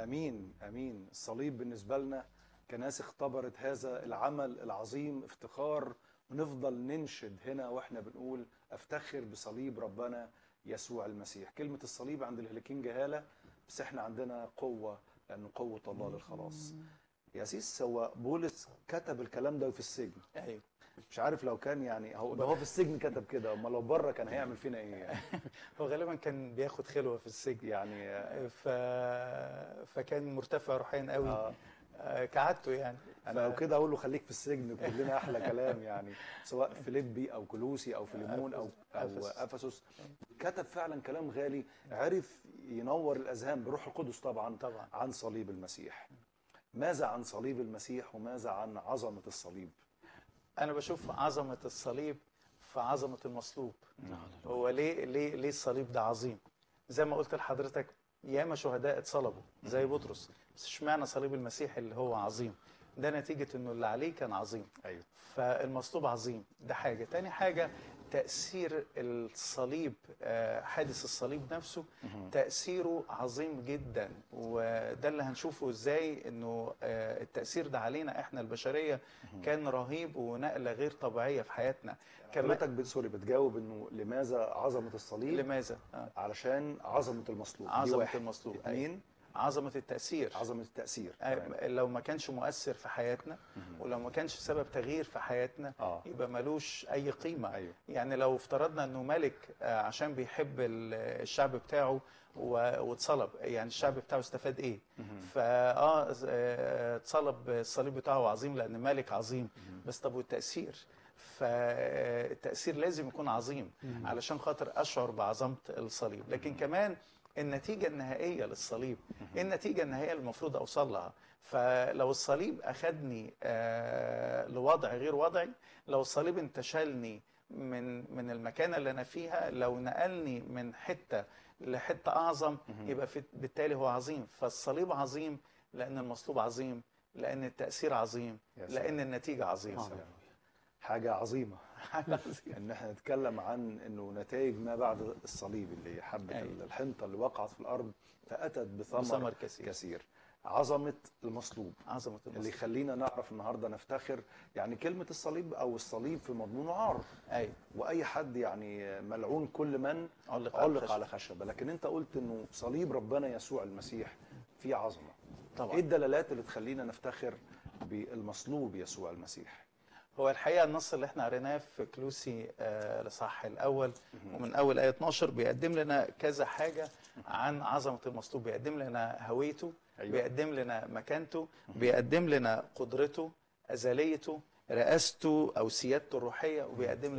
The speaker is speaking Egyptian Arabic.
امين امين الصليب بالنسبه لنا كناس اختبرت هذا العمل العظيم افتخار ونفضل ننشد هنا واحنا بنقول افتخر بصليب ربنا يسوع المسيح كلمه الصليب عند الهلكين جهاله بس احنا عندنا قوه لان قوه الله للخلاص يا سيس هو بولس كتب الكلام ده في السجن ايوه مش عارف لو كان يعني هو ده هو في السجن كتب كده امال لو بره كان هيعمل فينا ايه يعني, هو غالبا كان بياخد خلوه في السجن يعني ف... فكان مرتفع روحيا قوي آه. آه. كعادته يعني انا لو كده اقول له خليك في السجن اكتب لنا احلى كلام يعني سواء فيليبي او كلوسي او فيليمون او او أفسس. افسس كتب فعلا كلام غالي عرف ينور الاذهان بروح القدس طبعا طبعا. عن صليب المسيح ماذا عن صليب المسيح وماذا عن عظمه الصليب انا بشوف عظمه الصليب في عظمه المصلوب هو ليه ليه ليه الصليب ده عظيم زي ما قلت لحضرتك ياما شهداء اتصلبوا زي بطرس بس اشمعنى صليب المسيح اللي هو عظيم ده نتيجه انه اللي عليه كان عظيم ايوه فالمصلوب عظيم ده حاجه تاني حاجه تاثير الصليب آه، حادث الصليب نفسه تاثيره عظيم جدا وده اللي هنشوفه ازاي انه آه، التاثير ده علينا احنا البشريه كان رهيب ونقله غير طبيعيه في حياتنا كمان حضرتك بت- سوري بتجاوب انه لماذا عظمه الصليب لماذا آه، علشان عظمه المصلوب دي عظمه واحد. المصلوب اثنين عظمه التاثير عظمه التاثير آه، تمام. لو ما كانش مؤثر في حياتنا ولو ما كانش سبب تغيير في حياتنا آه. يبقى ملوش اي قيمه أيوه. يعني لو افترضنا انه ملك آه، عشان بيحب ال- الشعب بتاعه و- واتصلب يعني الشعب بتاعه استفاد ايه فاه آه، اتصلب الصليب بتاعه عظيم لان ملك عظيم بس طب والتاثير فالتاثير لازم يكون عظيم علشان خاطر اشعر بعظمه الصليب لكن كمان النتيجه النهائيه للصليب ايه النتيجه النهائيه اللي المفروض اوصل لها فلو الصليب اخدني آه، لوضع غير وضعي لو الصليب انتشلني من من المكان اللي انا فيها لو نقلني من حته لحته اعظم يبقى في بالتالي هو عظيم فالصليب عظيم لان المصلوب عظيم لان التاثير عظيم يا سلام. لان النتيجه عظيمه حاجه عظيمه حاجة عظيمة. ان احنا نتكلم عن انه نتائج ما بعد الصليب اللي حبه أيوة. الحنطه اللي وقعت في الارض فاتت بثمر, بثمر كثير. كثير عظمه المصلوب عظمه اللي المصلوب يخلينا نعرف النهارده نفتخر يعني كلمه الصليب او الصليب في مضمونه عار ايوه واي حد يعني ملعون كل من علق على علق الخشب. على خشبه لكن انت قلت انه صليب ربنا يسوع المسيح فيه عظمه طبعا ايه الدلالات اللي تخلينا نفتخر بالمصلوب يسوع المسيح هو الحقيقه النص اللي احنا قريناه في كلوسي آه، الاصحاح الاول ومن اول ايه 12 بيقدم لنا كذا حاجه عن عظمه المصلوب بيقدم لنا هويته أيوة. بيقدم لنا مكانته بيقدم لنا قدرته ازليته رئاسته او سيادته الروحيه وبيقدم